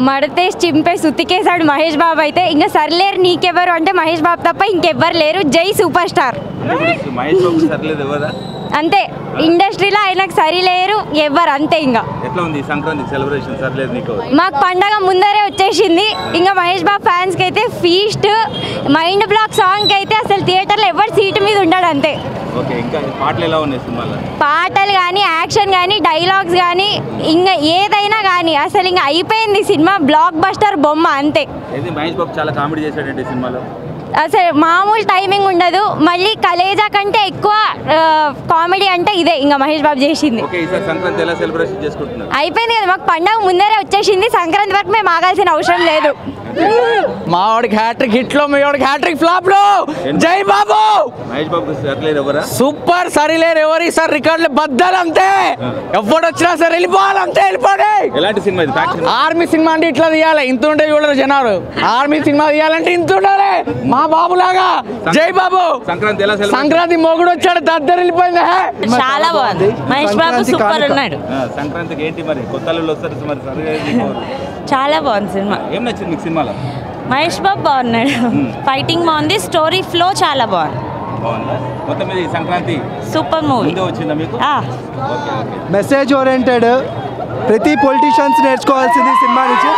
మడతేసి చింపేసి ఉతికేశాడు మహేష్ బాబు అయితే ఇంకా సరిలేరు నీకెవరు అంటే మహేష్ బాబు తప్ప ఇంకెవ్వరు లేరు జై సూపర్ స్టార్ మహేష్ బాబు సర్లేదు ఎవరా అంతే ఇండస్ట్రీలో ఆయనకు సరిలేరు ఎవ్వరు అంతే ఇంకా ఎట్లా ఉంది ఈ సంక్రాంతి సెలబ్రేషన్ సర్లేదు నీకు మాకు పండగ ముందరే వచ్చేసింది ఇంకా మహేష్ బాబు ఫ్యాన్స్కి అయితే ఫీస్ట్ మైండ్ బ్లాక్ సాంగ్కి అయితే అసలు థియేటర్లో ఎవరు సీటు మీద ఉండడు అంతే ఓకే ఇంకా పాటలు ఎలా ఉన్నాయి సినిమాలో పాటలు కానీ యాక్షన్ కానీ డైలాగ్స్ కానీ ఇంకా ఏదైనా కానీ అసలు ఇంకా అయిపోయింది సినిమా బ్లాక్ బస్టర్ బొమ్మ అంతే ఏది మహేష్ బాబు చాలా కామెడీ చేశాడంటే సినిమాలో అసలు మామూలు టైమింగ్ ఉండదు మళ్ళీ కలేజా కంటే ఎక్కువ కామెడీ అంటే ఇదే ఇంకా మహేష్ బాబు చేసింది ఓకే ఈసారి సంక్రాంతి ఎలా సెలబ్రేషన్ చేసుకుంటున్నారు అయిపోయింది కదా మాకు పండగ ముందరే వచ్చేసింది సంక్రాంతి వరకు మేము ఆగాల్సిన అవసరం లేదు మా వాడికి హ్యాట్రిక్ హిట్లో మీ వాడికి హ్యాట్రిక్ ఫ్లాప్ లో జై బాబు మహేష్ బాబు సర్లేదు ఎవరా సూపర్ సరిలేరు ఎవరి సార్ రికార్డులు బద్దలు అంతే ఎవడు వచ్చినా సరే వెళ్ళిపోవాలంతే వెళ్ళిపోండి ఎలాంటి సినిమా ఇది ఫ్యాక్షన్ ఆర్మీ సినిమా అంటే ఇట్లా తీయాలి ఇంత ఉంటే చూడరు జనాలు ఆర్మీ సినిమా తీయాలంటే ఇంత ఉండాలి మా బాబు లాగా జై బాబు సంక్రాంతి ఎలా సెలబ్రేషన్ సంక్రాంతి మొగుడు వచ్చాడు దద్దరు వెళ్ళిపోయింది హే. చాలా బాగుంది మహేష్ బాబు సూపర్ ఉన్నాడు సంక్రాంతికి ఏంటి మరి కొత్త అల్లుళ్ళు వస్తారు మరి సర్లేదు నీకు ఎవరు? చాలా బాగుంది సినిమా ఏం నచ్చింది మీకు సినిమాలో మహేష్ బాబు బాగున్నాడు ఫైటింగ్ బాగుంది స్టోరీ ఫ్లో చాలా బాగుంది బాగుందా మొత్తం మీద ఈ సంక్రాంతి సూపర్ మూవీ ముందే వచ్చిందా మీకు ఓకే ఓకే మెసేజ్ ఓరియంటెడ్ ప్రతి పొలిటీషియన్స్ నేర్చుకోవాల్సింది సినిమా నుంచి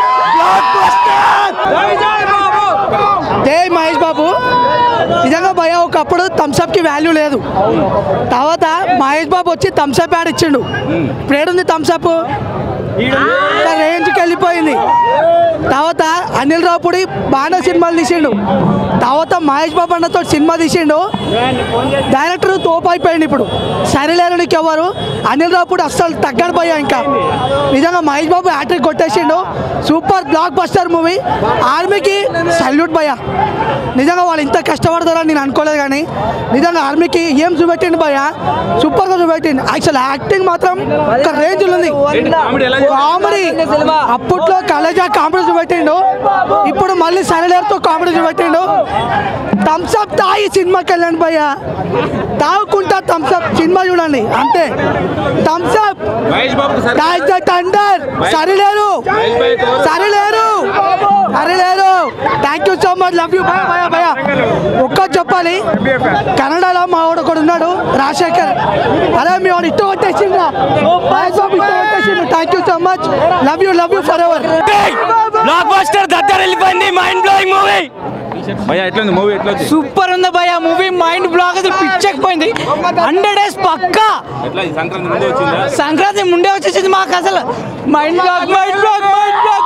జై మహేష్ బాబు నిజంగా భయ ఒకప్పుడు థమ్స్అప్ కి వాల్యూ లేదు తర్వాత మహేష్ బాబు వచ్చి థమ్స్అప్ యాడ్ ఇచ్చిండు ఇప్పుడు ఏడుంది థమ్స్అప్ రేంజ్కి వెళ్ళిపోయింది తర్వాత అనిల్ రావుపూడి బాగా సినిమాలు తీసిండు తర్వాత మహేష్ బాబు అన్నతో సినిమా తీసిండు డైరెక్టర్ తోపు అయిపోయింది ఇప్పుడు సరిలేరు నీకు ఎవరు అనిల్ రావుపూడి అస్సలు తగ్గడు పోయా ఇంకా నిజంగా మహేష్ బాబు హ్యాట్రిక్ కొట్టేసిండు సూపర్ బ్లాక్ బస్టర్ మూవీ ఆర్మీకి సల్యూట్ భయ్య నిజంగా వాళ్ళు ఇంత కష్టపడతారని నేను అనుకోలేదు కానీ నిజంగా ఆర్మీకి ఏం చూపెట్టిండు భయ్య సూపర్గా చూపెట్టిండు యాక్చువల్ యాక్టింగ్ మాత్రం ఒక రేంజ్ ఉంది ఏంటి కామెడీ ఎలా కామెడీ అప్పట్లో కలేజా కామెడీ చూపెట్టిండు ఇప్పుడు మళ్ళీ సరళతో కామెడీ చూపెట్టిండు థమ్స్అప్ తాగి సినిమాకి వెళ్ళండి భయ్య తాగుకుంటా థమ్స్అప్ సినిమా చూడండి అంతే థమ్స్అప్ మహేష్ బాబుకు దాస్ ద థండర్ సరిలేరు మహేష్ బాయ్ ఎవరు? సరిలేరు సరిలేరు thank you so much love you భయ భయ భయ ఒక్కటి చెప్పాలి కన్నడలో మా వాడు ఒకడు ఉన్నాడు రాజశేఖర్ అరే మీ వాడు ఇట్టు కొట్టేసిండ్రా మహేష్ బాబు ఇట్టు కొట్టేసిండు thank you so much love you love you forever blockbuster దద్దరు వెళ్ళిపోయింది మైండ్ బ్లోయింగ్ మూవీ భయ్యా ఎట్లా ఉంది మూవీ ఎట్లా ఉంది సూపర్ ఉంది భయ మూవీ మైండ్ బ్లాక్ అసలు పిచ్చెక్కిపోయింది హండ్రెడ్ డేస్ పక్కా ఎట్లా ఈ సంక్రాంతి ముందే వచ్చిందా సంక్రాంతి ముందే వచ్చేసింది మాకు అసలు mind block mind block mind block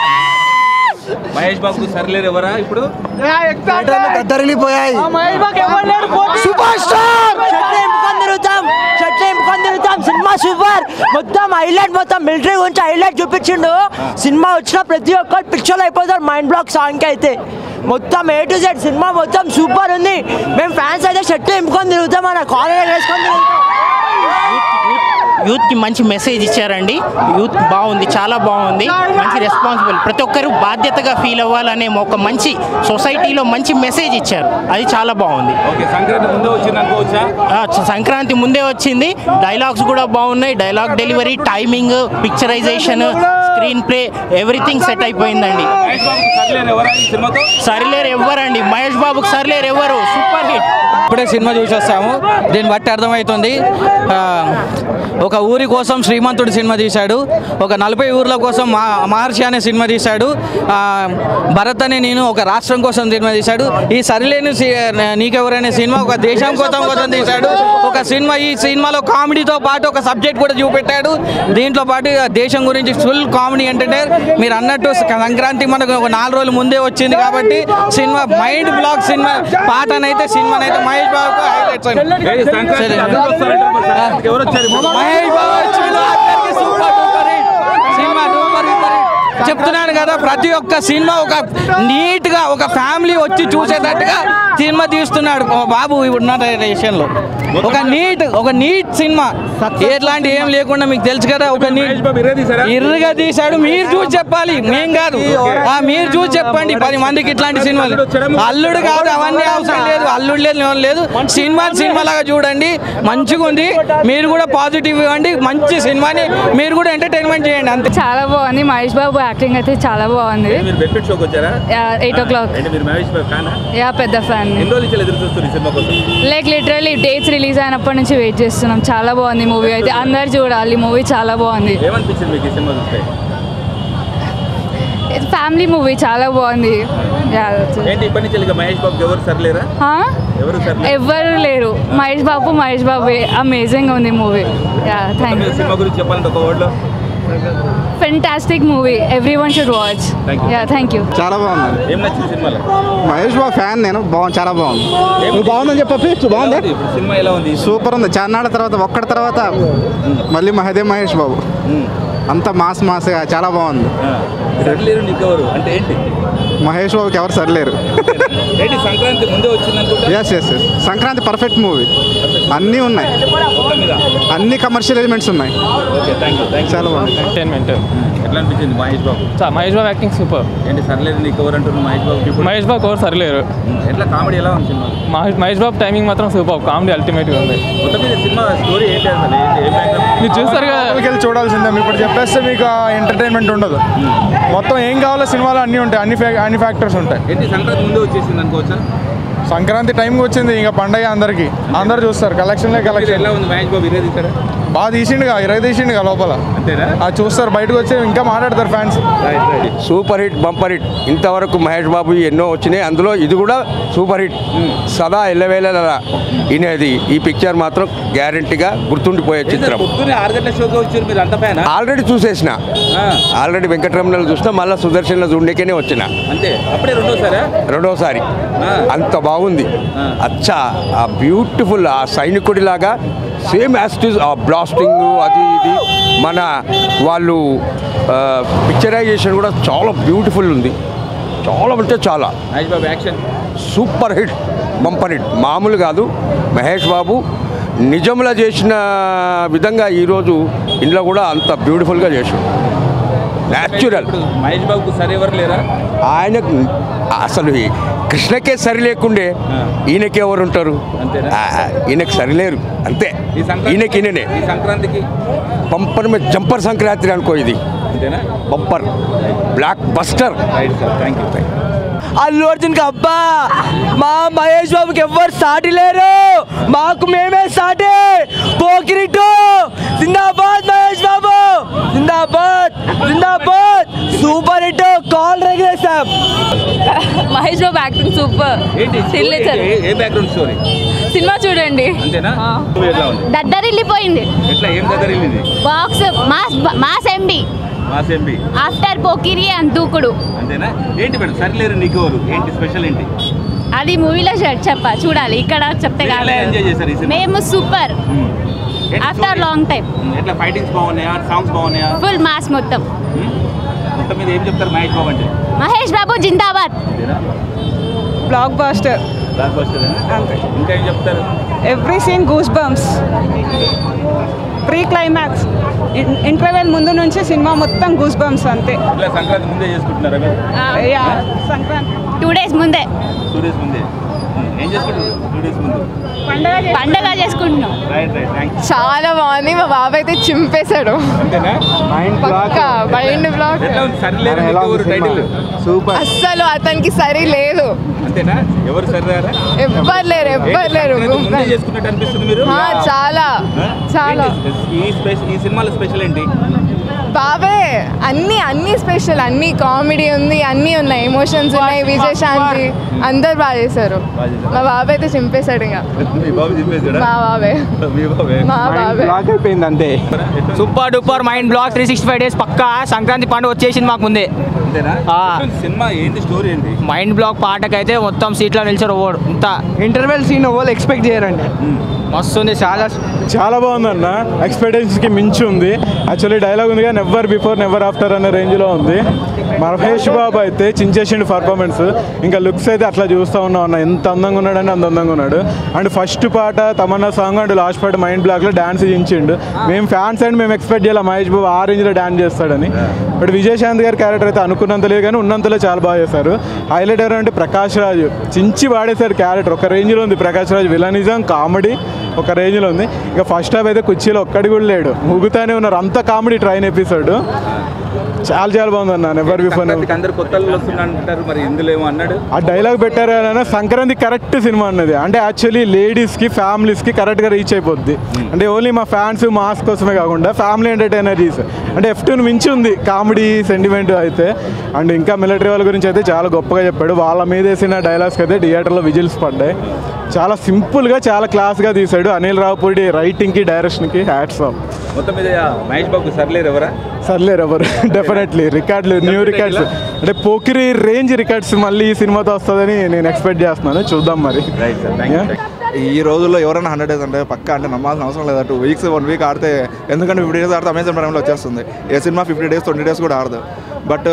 Mahesh బాబుకు సర్లేరు ఎవరా ఇప్పుడు దద్దరిల్లిపోయాయి సూపర్ స్టార్ చెట్లు ఎంపుకొని తిరుగుతాం చెట్లు ఎంపుకొని తిరుగుతాం సినిమా సూపర్ మొత్తం హైలైట్ మొత్తం మిలిటరీ గురించి హైలైట్ చూపించిండు సినిమా వచ్చిన ప్రతి ఒక్కరు పిక్చర్ అయిపోతారు మైండ్ బ్లాక్ సాంగ్ అయితే మొత్తం ఏ టు జెడ్ సినిమా మొత్తం సూపర్ ఉంది మేము ఫ్యాన్స్ అయితే చెట్లు ఎంపుకొని తిరుగుతాం మన కాలేజ్ వేసుకొని తిరుగుతాం యూత్కి మంచి మెసేజ్ ఇచ్చారండి యూత్ బాగుంది చాలా బాగుంది మంచి రెస్పాన్సిబుల్ ప్రతి ఒక్కరు బాధ్యతగా ఫీల్ అవ్వాలనే ఒక మంచి సొసైటీలో మంచి మెసేజ్ ఇచ్చారు అది చాలా బాగుంది ఓకే సంక్రాంతి ముందే వచ్చింది అనుకోవచ్చా ఆ, స- సంక్రాంతి ముందే వచ్చింది డైలాగ్స్ కూడా బాగున్నాయి dialogue delivery timing picturisation screenplay everything set అయిపోయిందండి మహేష్ బాబుకు సర్లేరు ఎవరా ఈ సినిమాతో సరిలేరు ఎవ్వరండి మహేష్ బాబుకి సరిలేరు ఎవ్వరు సూపర్ హిట్ ఇప్పుడే సినిమా చూసి వస్తాము దీన్ని బట్టి అర్థమవుతుంది ఆ, ఒక ఊరి కోసం శ్రీమంతుడు సినిమా తీశాడు ఒక నలభై ఊర్ల కోసం మా మహర్షి అనే సినిమా తీశాడు ఆ, భరత్ అనే నేను ఒక రాష్ట్రం కోసం సినిమా తీశాడు ఈ సరిలేని సి- నీకెవరనే సినిమా ఒక దేశం కోసం కోసం తీశాడు ఒక సినిమా ఈ సినిమాలో కామెడీతో పాటు ఒక సబ్జెక్ట్ కూడా చూపెట్టాడు దీంట్లో పాటు ఇక దేశం గురించి ఫుల్ కామెడీ ఎంటర్టైనర్ మీరు అన్నట్టు సంక్రాంతి మనకు ఒక నాలుగు రోజులు ముందే వచ్చింది కాబట్టి సినిమా మైండ్ బ్లాక్ సినిమా పాటనైతే సినిమానైతే మహేష్ బాబుకు హైలైట్స్ ఏయ్, సంక్రాంతి అందరూ వస్తారంట మరి సంక్రాంతికి ఎవరు వచ్చారు ఇప్పుడు? మహేష్ బాబు వచ్చిన అందరికీ super duper hit. Cinema duper duper hit. చెప్తున్నాను కదా ప్రతి ఒక్క సినిమా ఒక నీట్ గా ఒక ఫ్యామిలీ వచ్చి చూసేటట్టుగా సినిమా తీస్తున్నాడు ఓ బాబు ఇప్పుడున్న రేషన్లో ఒక నీట్ ఒక నీట్ సినిమా ఎట్లాంటి ఏం లేకుండా మీకు తెలుసు కదా ఒక నీట్ మహేష్ బాబు ఇరవై తీసారా ఇర్రుగా తీశాడు మీరు చూసి చెప్పాలి మేం కాదు ఆ మీరు చూసి చెప్పండి పది మందికి ఇట్లాంటి సినిమాలు అల్లుడు కాదు అవన్నీ అవసరం లేదు అల్లుడు లేదు ఏం లేదు సినిమా సినిమా లాగా చూడండి మంచిగా ఉంది మీరు కూడా పాజిటివ్ ఇవ్వండి మంచి సినిమాని మీరు కూడా ఎంటర్టైన్మెంట్ చేయండి అంతే చాలా బాగుంది మహేష్ బాబు యాక్టింగ్ అయితే చాలా బాగుంది మీరు బెనిఫిట్ షోకి వచ్చారా ఎయిట్ ఓ క్లాక్ అంటే మీరు మహేష్ బాబు ఫ్యానా యా పెద్ద ఫ్యాన్ ఎన్ని రోజులు నుంచి ఎదురు చూస్తారు ఈ సినిమా కోసం లైక్ లిటరలీ డేట్స్ రిలీజ్ అయినప్పటి నుంచి వెయిట్ చేస్తున్నాం చాలా బాగుంది మూవీ అయితే అందరు చూడాలి మూవీ చాలా బాగుంది ఏమనిపించింది మీకు ఈ సినిమా చూస్తే ఫ్యామిలీ మూవీ చాలా బాగుంది Yeah, that's it. ఏంటి ఇప్పటి నుంచి ఇక మహేష్ బాబుకి ఎవరు సర్లేరా Huh? ఎవరు సర్లేరు ఎవ్వరు లేరు మహేష్ బాబు మహేష్ బాబు అమేజింగ్ ఉంది మూవీ యా థ్యాంక్ మీరు యూ సినిమా గురించి చెప్పాలంటే ఒక వర్డ్లో fantastic movie everyone should watch Thank you. Yeah thank you చాలా బాగుంది ఏం నచ్చింది సినిమాలో మహేష్ బాబు ఫ్యాన్ నేను బాగుంది చాలా బాగుంది ఏం- నువ్వు బాగుందని చెప్పి ఎలా బాగుంది ఉంది? ఇప్పుడు సినిమా ఎలా ఉంది సూపర్ ఉంది చాన్నాళ్ళ తర్వాత ఒక్కడి తర్వాత మళ్ళీ మహదే మహేష్ బాబు ఉమ్. అంత మాస్ మాస్గా చాలా బాగుంది ఆ. సర్లేరు నీకెవరు అంటే ఏంటి మహేష్ బాబుకి ఎవరు సరిలేరు ఏంటి సంక్రాంతి ముందే వచ్చింది అనుకుంటా yes yes yes Sankranti perfect movie అన్నీ ఉన్నాయి మొత్తం మీద అన్ని కమర్షియల్ ఎలిమెంట్స్ ఉన్నాయి ఓకే థ్యాంక్ యూ థ్యాంక్ చాలా బాగుంది ఎంటర్టైన్మెంట్ ఎట్లా అనిపించింది మహేష్ బాబు మహేష్ బాబు యాక్టింగ్ సూపర్ ఏంటి సర్లేరు నీకెవరు అంటున్నావు మహేష్ బాబుకి ఇప్పుడు మహేష్ బాబు ఎవరు సరిలేరు ఉమ్. ఎట్లా కామెడీ ఎలా ఉంది సినిమా మహేష్ మహేష్ బాబు టైమింగ్ మాత్రం సూపర్ కామెడీ అల్టిమేట్గా ఉంది మొత్తం మీద సినిమా స్టోరీ ఏంటి అసలు ఏంటి ఏం background? మీరు చూస్తారు కదా వెళ్ళి చూడాల్సిందే ఇప్పుడు చెప్పేస్తే మీకు ఎంటర్టైన్మెంట్ ఉండదు మొత్తం ఏం కావాలో సినిమాలో అన్నీ ఉంటాయి అన్ని ఫ్యా- అన్ని ఫ్యాక్టర్స్ ఉంటాయి ఏంటి సంక్రాంతి ముందే వచ్చేసింది అనుకోవచ్చా సంక్రాంతి టైంకి వచ్చింది ఇంకా పండగ అందరికి అందరు చూస్తారు కలెక్షన్లే మీరు కలెక్షన్ ఎలా ఉంది మహేష్ బాబు ఇరవై తీసారా బాగా తీసిండుగా ఇరవై తీసిండుగా లోపల అంతేనా అది చూస్తారు బయటకు వచ్చి ఇంకా మాట్లాడతారు fans right right super hit bumper hit ఇంతవరకు మహేష్ బాబు ఎన్నో వచ్చినాయి అందులో ఇది కూడా సూపర్ హిట్ సదా ఎల్లవేళ ఇనేది ఈ పిక్చర్ మాత్రం గ్యారంటీగా గుర్తుండిపోయే చిత్రం పొద్దున్నే ఆరు గంటల షోకి వచ్చారు మీరు అంత ఫ్యానా ఆల్రెడీ చూసేసిన ఆల్రెడీ వెంకటరమణలో చూసిన మళ్ళీ సుదర్శన్లో చూడకేనే వచ్చిన అంతే అప్పుడే రెండోసారా రెండోసారి ఆ. అంత బాగుంది ఆ. అచ్చా ఆ బ్యూటిఫుల్ ఆ సైనికుడిలాగా సేమ్ యాస్టిస్ ఆ బ్లాస్టింగ్ అది ఇది మన వాళ్ళు పిక్చరైజేషన్ కూడా చాలా బ్యూటిఫుల్ ఉంది చాలా అంటే చాలా Mahesh Babu action super hit bumper hit మామూలు కాదు మహేష్ బాబు నిజంలో చేసిన విధంగా ఈరోజు ఇంట్లో కూడా అంత బ్యూటిఫుల్గా చేసాడు న్యాచురల్ ఇప్పుడు మహేష్ బాబుకు సరే ఎవరు లేరా ఆయనకు అసలు ఈ కృష్ణకే సరి లేకుండే ఈయనకి ఎవరు ఉంటారు అంతేనా? ఆ, ఈయనకి సరిలేరు అంతే ఈ సంక్రాంతి ఈయనకి ఈయననే ఈ సంక్రాంతికి బంపర్ మీద జంపర్ సంక్రాంతి అనుకో ఇది అంతేనా bumper blockbuster right sir thank you Allu అర్జున్కి అబ్బా మా మహేష్ బాబుకి ఎవ్వరు సాటి లేరు మాకు మేమే సాటి పోకిరిట్టు జిందాబాద్ మహేష్ బాబు జిందాబాద్ జిందాబాద్ super hit call regulation Mahesh Babu acting super ఏంటి story ఏంటి? ఏ- ఏ బ్యాక్గ్రౌండ్ స్టోరీ సినిమా చూడండి అంతేనా నువ్వు ఎట్లా ఉంది దద్దరిల్లిపోయింది ఎట్లా ఏం దగ్గర వెళ్ళింది box mass mass MD mass MP after Pokiri and Dookudu అంతేనా ఏంటి మేడం సరిలేరు నీకెవరు ఏంటి స్పెషల్ ఏంటి అది మూవీలో చెప్ప చూడాలి ఇక్కడ చెప్తే మీరు ఎలా ఎంజాయ్ చేశారు ఈ సినిమా మేము సూపర్ ఏంటి after story? Long time um, ఎట్లా ఫైటింగ్స్ బాగున్నాయా సాంగ్స్ బాగున్నాయా ఫుల్ మాస్ మొత్తం ఉమ్? మొత్తం మీద ఏం చెప్తారు మహేష్ బాబు అంటే మహేష్ బాబు జిందాబాద్ అంతేనా బ్లాక్ బాస్టర్ బ్లాక్ బస్టర్ అంతే ఇంకా ఏం చెప్తారు every scene goosebumps pre climax interval ముందు నుంచి సినిమా మొత్తం గూస్ బంప్స్ అంతే ఇట్లా సంక్రాంతి ముందే చేసుకుంటున్నారా మీరు సంక్రాంతి టూ డేస్ ముందే టూ డేస్ ముందే ఉమ్, ఏం చేసుకుంటారు టూ డేస్ ముందు పండగ చేసుకుంటున్నాం రైట్ రైట్ థ్యాంక్ యూ చాలా బాగుంది మా బాబు అయితే చింపేశాడు అంతేనా పక్కా మైండ్ బ్లాక్ ఎట్లా ఉంది సరిలేరు నీకెవరు టైటిల్ సూపర్ అస్సలు అతనికి సరి లేదు అంతేనా ఎవరు సరిరారా ఎవ్వరు లేరు ఎవ్వరు లేరు సంక్రాంతి ముందే చేసుకున్నట్టు అనిపిస్తుంది మీరు ఆ, చాలా ఆ? చాలా ఏంటి ఈ స్పెషల్ ఈ సినిమాలో స్పెషల్ ఏంటి బాబే అన్ని అన్ని స్పెషల్ అన్ని కామెడీ ఉంది అన్ని ఉన్నాయి ఎమోషన్స్ ఉన్నాయి విజయశాంతి అందరు బాగా చేశారు బాగా చేశారా? మా బాబు అయితే చింపేశాడు ఇంకా మీ బాబు చెప్పేసాడా మా బాబే మీ బాబే మా బాబే బ్లాక్ అయిపోయింది అంతే ఎట్లా- super duper mind block three sixty five days పక్కా సంక్రాంతి పండుగ వచ్చేసింది మాకు ముందే అంతేనా ఆ. ఎట్లుంది సినిమా ఏంటి స్టోరీ ఏంటి మైండ్ బ్లాక్ పాటకైతే మొత్తం సీట్లో నిలిచారు ఓడు ఇంత ఇంటర్వెల్ సీన్ వాళ్ళు ఎక్స్పెక్ట్ చేయరండి ఉమ్. మస్తు ఉంది చాలా చాలా బాగుందన్న ఎక్స్పెక్టేషన్స్కి మించి ఉంది యాక్చువల్లీ డైలాగ్ ఉంది కానీ నెవర్ బిఫోర్ నెవర్ ఆఫ్టర్ అనే రేంజ్లో ఉంది మహేష్ బాబు అయితే చించేసిండు పర్ఫార్మెన్స్ ఇంకా లుక్స్ అయితే అట్లా చూస్తూ ఉన్నాం అన్న ఎంత అందంగా ఉన్నాడని అంత అందంగా ఉన్నాడు అండ్ ఫస్ట్ పాట తమన్నా సాంగ్ అండ్ లాస్ట్ పాట మైండ్ బ్లాక్లో డ్యాన్స్ చించిండు మేము ఫ్యాన్స్ అండ్ మేము ఎక్స్పెక్ట్ చేయాలి మహేష్ బాబు ఆ రేంజ్లో డ్యాన్స్ చేస్తాడని బట్ విజయశాంత్ గారి క్యారెక్టర్ అయితే అనుకున్నంత లేదు కానీ ఉన్నంతలో చాలా బాగా చేశారు హైలైట్ ఎవరంటే ప్రకాష్ రాజు చించి వాడేశారు క్యారెక్టర్ ఒక రేంజ్లో ఉంది ప్రకాష్ రాజు విలనిజం కామెడీ ఒక రేంజ్లో ఉంది ఇక ఫస్ట్ హాఫ్ అయితే కుర్చీలో ఒక్కడి కూడా లేడు ముగుతానే ఉన్నారు అంత కామెడీ ట్రైన్ ఎపిసోడ్ చాలా చాలా బాగుంది అన్న నెవర్ బిఫోర్ సంక్రాంతికి అందరు కొత్త అల్లుళ్ళు వస్తున్నారు అంటారు మరి ఇందులో ఏమో అన్నాడు ఆ డైలాగ్ పెట్టారు కానీ సంక్రాంతి కరెక్ట్ సినిమా అన్నది అంటే యాక్చువల్లీ లేడీస్కి ఫ్యామిలీస్కి కరెక్ట్గా రీచ్ అయిపోద్ది అంటే ఓన్లీ మా ఫ్యాన్స్ మాస్ కోసమే కాకుండా ఫ్యామిలీ ఎంటర్టైనరీస్ అంటే ఎఫ్ టూని మించి ఉంది కామెడీ సెంటిమెంట్ అయితే అండ్ ఇంకా మిలిటరీ వాళ్ళ గురించి అయితే చాలా గొప్పగా చెప్పాడు వాళ్ళ మీద వేసిన డైలాగ్స్కి అయితే థియేటర్లో విజిల్స్ పడ్డాయి చాలా సింపుల్గా చాలా క్లాస్గా తీశాడు అనిల్ రావుపూడి రైటింగ్కి డైరెక్షన్కి హ్యాట్స్ ఆఫ్ మొత్తం మీద మహేష్ బాబు సర్లేరు ఎవరా సర్లేరు ఎవరు డెఫినెట్లీ రికార్డులు న్యూ రికార్డ్స్ అంటే పోకిరి రేంజ్ రికార్డ్స్ మళ్ళీ ఈ సినిమాతో వస్తుందని నేను ఎక్స్పెక్ట్ చేస్తున్నాను చూద్దాం మరి రైట్ సార్ థ్యాంక్ యూ ఈ రోజుల్లో ఎవరైనా హండ్రెడ్ డేస్ అంటే పక్కా అంటే నమ్మాల్సిన అవసరం లేదు టూ వీక్స్ వన్ వీక్ ఆడితే ఎందుకంటే ఫిఫ్టీ డేస్ ఆడితే అమెజాన్ ప్రైమ్లో వచ్చేస్తుంది ఏ cinema fifty days twenty days కూడా ఆడదు బట్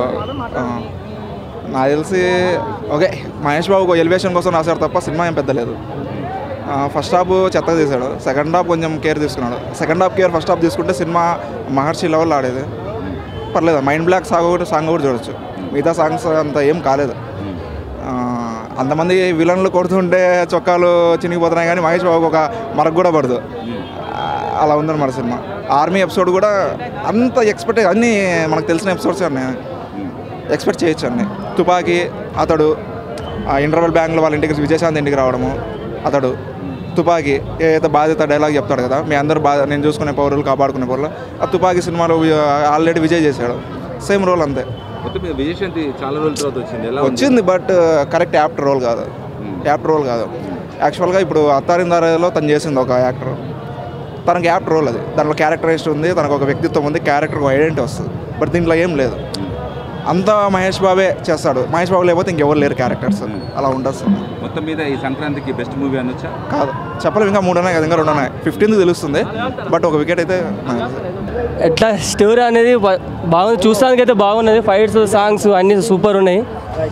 నాకు తెలిసి ఓకే మహేష్ బాబు ఎలివేషన్ కోసం రాశారు తప్ప సినిమా ఏం పెద్ద లేదు ఫస్ట్ హాఫ్ చెత్తగా తీశాడు సెకండ్ హాఫ్ కొంచెం కేర్ తీసుకున్నాడు second half care first half తీసుకుంటే సినిమా మహర్షి లెవెల్ ఆడేది పర్లేదు మైండ్ బ్లాక్ సాంగ్ కూడా సాంగ్ కూడా చూడొచ్చు మిగతా సాంగ్స్ అంత ఏం కాలేదు ఆ, అంతమంది విలన్లు కొడుతుంటే చొక్కాలు చినిగిపోతున్నాయి కానీ మహేష్ బాబుకి ఒక మరకు కూడా పడదు ఆ, అలా ఉందన్నమాట సినిమా ఆర్మీ ఎపిసోడ్ కూడా అంత ఎక్స్పెక్ట్ అన్నీ మనకు తెలిసిన ఎపిసోడ్స్ ఉన్నాయి ఎక్స్పెక్ట్ చేయొచ్చు అన్ని తుపాకీ అతడు ఆ ఇంటర్వెల్ బ్యాంక్లో వాళ్ళ ఇంటికి విజయశాంతి ఇంటికి రావడము అతడు తుపాకీ ఏదైతే బాధ్యత డైలాగ్ చెప్తాడు కదా మీ అందరూ బా నేను చూసుకునే పౌరులు కాపాడుకునే పౌరులు ఆ తుపాకీ సినిమాలో ఆల్రెడీ విజయ్ చేశాడు సేమ్ రోల్ అంతే మొత్తం మీద విజయశాంతి చాలా రోజుల తర్వాత వచ్చింది ఎలా ఉంది? వచ్చింది బట్ కరెక్ట్ యాప్ట్ రోల్ కాదు యాప్ట్ రోల్ కాదు యాక్చువల్గా ఇప్పుడు అత్తారిందారలో తను చేసింది ఒక యాక్టర్ తనకి యాప్ట్ రోల్ అది దాంట్లో క్యారెక్టరైజ్డ్ ఉంది తనకు ఒక వ్యక్తిత్వం ఉంది క్యారెక్టర్ ఐడెంటిటీ వస్తుంది బట్ దీంట్లో ఏం లేదు అంతా మహేష్ బాబే చేస్తాడు మహేష్ బాబు లేకపోతే ఇంకెవరు లేరు క్యారెక్టర్స్ అలా ఉండదు మొత్తం మీద ఈ సంక్రాంతికి బెస్ట్ మూవీ అనొచ్చా కాదు చెప్పలేము ఇంకా మూడు ఉన్నాయి కదా ఇంకా రెండు ఉన్నాయి ఫిఫ్టీన్త్ తెలుస్తుంది బట్ ఒక వికెట్ అయితే నాకు తెలుసు. ఎట్లా స్టోరీ అనేది బా- బాగుంది చూస్తానికి అయితే బాగున్నది ఫైట్స్ సాంగ్స్ అన్నీ సూపర్ ఉన్నాయి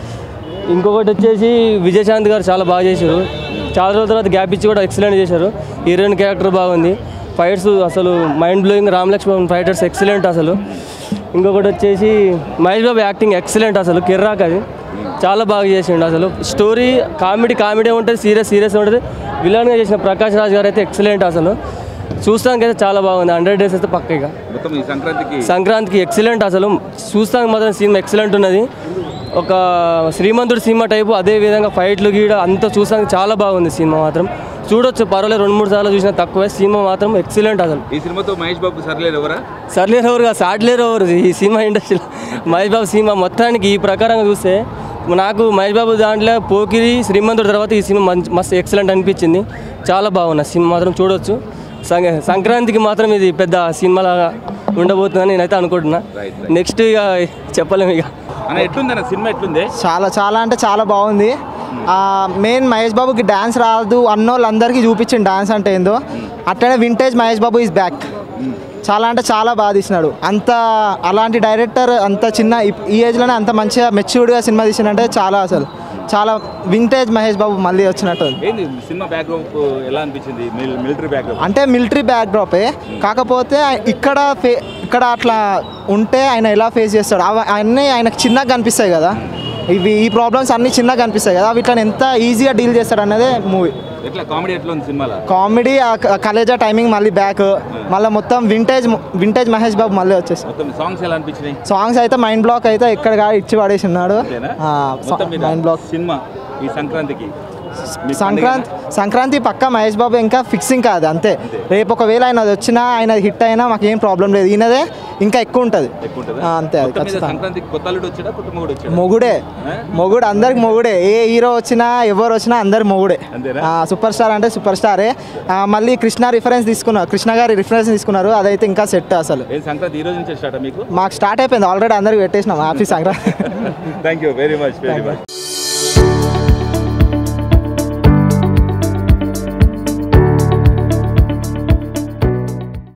ఇంకొకటి వచ్చేసి విజయశాంత్ గారు చాలా బాగా చేశారు చాలా రోజుల తర్వాత గ్యాప్ ఇచ్చి కూడా ఎక్సలెంట్ చేశారు హీరోయిన్ క్యారెక్టర్ బాగుంది ఫైట్స్ అసలు mind blowing Ram Lakshman fighters excellent అసలు ఇంకొకటి వచ్చేసి మహేష్ బాబు యాక్టింగ్ ఎక్సలెంట్ అసలు కిర్రాక్ అది చాలా బాగా చేసిండు అసలు స్టోరీ కామెడీ కామెడీ ఉంటుంది సీరియస్ సీరియస్ ఉంటుంది విలన్గా చేసిన ప్రకాష్ రాజ్ గారు అయితే ఎక్సలెంట్ అసలు చూస్తానికి అయితే చాలా బాగుంది హండ్రెడ్ డేస్ అయితే పక్కగా మొత్తం ఈ సంక్రాంతికి సంక్రాంతికి ఎక్సలెంట్ అసలు చూస్తానికి మాత్రం సినిమా ఎక్సలెంట్ ఉన్నది ఒక శ్రీమంతుడు సినిమా టైపు అదే విధంగా ఫైట్లు గీడ అంతా చూస్తానికి చాలా బాగుంది సినిమా మాత్రం చూడొచ్చు పర్వాలేదు రెండు మూడు సార్లు చూసినా తక్కువే సినిమా మాత్రం ఎక్సలెంట్ అసలు ఈ సినిమాతో మహేష్ బాబు సర్లేరు ఎవరా సర్లేరు ఎవరు కాదు సాట్లేరు ఎవరు ఈ సినిమా ఇండస్ట్రీలో మహేష్ బాబు సినిమా మొత్తానికి ఈ ప్రకారంగా చూస్తే నాకు మహేష్ బాబు దాంట్లో పోకిరి శ్రీమంతుడు తర్వాత ఈ సినిమా మంచి మస్తు ఎక్సలెంట్ అనిపించింది చాలా బాగున్నా సినిమా మాత్రం చూడొచ్చు సంగ- సంక్రాంతికి మాత్రం ఇది పెద్ద సినిమాలాగా ఉండబోతుందని నేనైతే అనుకుంటున్నా నెక్స్ట్ ఇక చెప్పలేము ఇక అన్న ఎట్లుందన్న సినిమా ఎట్లుంది చాలా చాలా అంటే చాలా బాగుంది మెయిన్ మహేష్ బాబుకి డ్యాన్స్ రాదు అన్నోళ్ళందరికీ చూపించింది డ్యాన్స్ అంటే ఏందో అట్లనే vintage Mahesh Babu is back చాలా అంటే చాలా బాగా తీసినాడు అంత అలాంటి డైరెక్టర్ అంత చిన్న ఈ- ఈ ఏజ్లోనే అంత మంచిగా మెచ్యూర్డ్గా సినిమా తీసినంటే చాలా అసలు చాలా వింటేజ్ మహేష్ బాబు మళ్ళీ వచ్చినట్టు ఉంది. ఏంది సినిమా బ్యాక్గ్రౌండ్ ఎలా అనిపించింది మిలిటరీ బ్యాక్గ్రౌండ్ అంటే మిలిటరీ బ్యాక్డ్రాపే కాకపోతే ఇక్కడ ఫే ఇక్కడ అట్లా ఉంటే ఆయన ఎలా ఫేస్ చేస్తాడు అవ అన్నీ ఆయనకు చిన్నగా కనిపిస్తాయి కదా ఇవి ఈ ప్రాబ్లమ్స్ అన్నీ చిన్నగా కనిపిస్తాయి కదా వీటిని ఎంత ఈజీగా డీల్ చేస్తాడు అన్నదే మూవీ ఎట్లా కామెడీ ఎట్లా ఉంది సినిమాలో కామెడీ ఆ క- కలేజా టైమింగ్ మళ్ళీ బ్యాక్ మళ్ళీ మొత్తం వింటేజ్ వింటేజ్ మహేష్ బాబు మళ్ళీ వచ్చేసి మొత్తం సాంగ్స్ ఎలా అనిపించినాయి సాంగ్స్ అయితే మైండ్ బ్లాక్ అయితే ఇక్కడ కాదు ఇచ్చి పడేసి ఉన్నాడు అంతేనా? ఆ, మొత్తం మీద మైండ్ బ్లాక్ సినిమా ఈ సంక్రాంతికి మీ సంక్రాంతి సంక్రాంతి పక్క మహేష్ బాబు ఇంకా ఫిక్సింగ్ కాదు అంతే రేపు ఒకవేళ ఆయన అది వచ్చినా ఆయన హిట్ అయినా మాకేం ప్రాబ్లం లేదు ఈయనదే ఇంకా ఎక్కువ ఉంటుంది ఎక్కువ ఉంటుందా? ఆ, అంతే అది మొత్తం మీద ఖచ్చితంగా సంక్రాంతికి కొత్త అల్లుడు వచ్చాడా కొత్త మొగుడు వచ్చాడా మొగుడే మొగుడు అందరికి మొగుడే ఏ హీరో వచ్చినా ఎవరు వచ్చినా అందరి మొగుడే అంతేనా? ఆ, సూపర్ స్టార్ అంటే సూపర్ స్టారే ఆ, మళ్ళీ కృష్ణ రిఫరెన్స్ తీసుకున్నారు కృష్ణ గారి రిఫరెన్స్ తీసుకున్నారు అదైతే ఇంకా సెట్ అసలు ఏం సంక్రాంతి ఈ రోజు నుంచే స్టార్ట్ మీకు మాకు స్టార్ట్ అయిపోయింది ఆల్రెడీ అందరికి పెట్టేసినాం office Sankranti thank you very much very much